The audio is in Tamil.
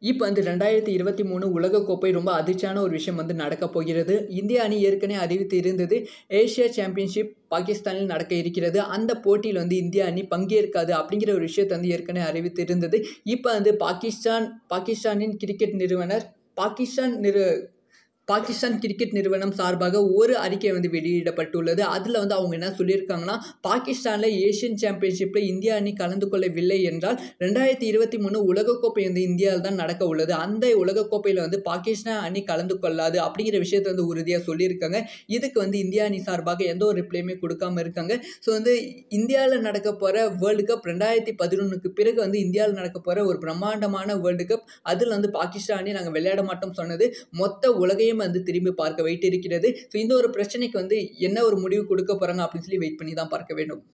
இப்போ வந்து ரெண்டாயிரத்தி இருபத்தி மூணு உலகக்கோப்பை ரொம்ப அதிர்ச்சியான ஒரு விஷயம் வந்து நடக்க போகிறது இந்திய அணி ஏற்கனவே அறிவித்து இருந்தது ஏஷியா சாம்பியன்ஷிப் பாகிஸ்தானில் நடக்க இருக்கிறது அந்த போட்டியில் வந்து இந்திய அணி பங்கேற்காது அப்படிங்கிற ஒரு விஷயத்தை வந்து ஏற்கனவே அறிவித்து இருந்தது இப்போ வந்து பாகிஸ்தான் பாகிஸ்தானின் கிரிக்கெட் நிறுவனர் பாகிஸ்தான் நிறு பாகிஸ்தான் கிரிக்கெட் நிறுவனம் சார்பாக ஒரு அறிக்கை வந்து வெளியிடப்பட்டுள்ளது அதில் வந்து அவங்க என்ன சொல்லியிருக்காங்கன்னா பாகிஸ்தானில் ஏஷியன் சாம்பியன்ஷிப்பில் இந்திய அணி கலந்து கொள்ளவில்லை என்றால் ரெண்டாயிரத்தி இருபத்தி மூணு உலகக்கோப்பை வந்து இந்தியாவில் தான் நடக்க உள்ளது அந்த உலகக்கோப்பையில் வந்து பாகிஸ்தான் அணி கலந்து கொள்ளாது அப்படிங்கிற விஷயத்தை வந்து உறுதியாக சொல்லியிருக்காங்க இதுக்கு வந்து இந்திய அணி சார்பாக எந்த ஒரு ரிப்ளையுமே கொடுக்காம இருக்காங்க ஸோ வந்து இந்தியாவில் நடக்க போகிற வேர்ல்டு கப் ரெண்டாயிரத்தி பதினொன்றுக்கு பிறகு வந்து இந்தியாவில் நடக்க போகிற ஒரு பிரம்மாண்டமான வேர்ல்டு கப் அதில் வந்து பாகிஸ்தான் அணி நாங்கள் விளையாட மாட்டோம் சொன்னது மொத்த உலகையும் வந்து திரும்பி பார்க்க வைத்திருக்கிறது ஸோ இந்த ஒரு பிரச்சனைக்கு வந்து என்ன ஒரு முடிவு கொடுக்க போகிறாங்க அப்படின்னு சொல்லி வெயிட் பண்ணி தான் பார்க்க வேண்டும்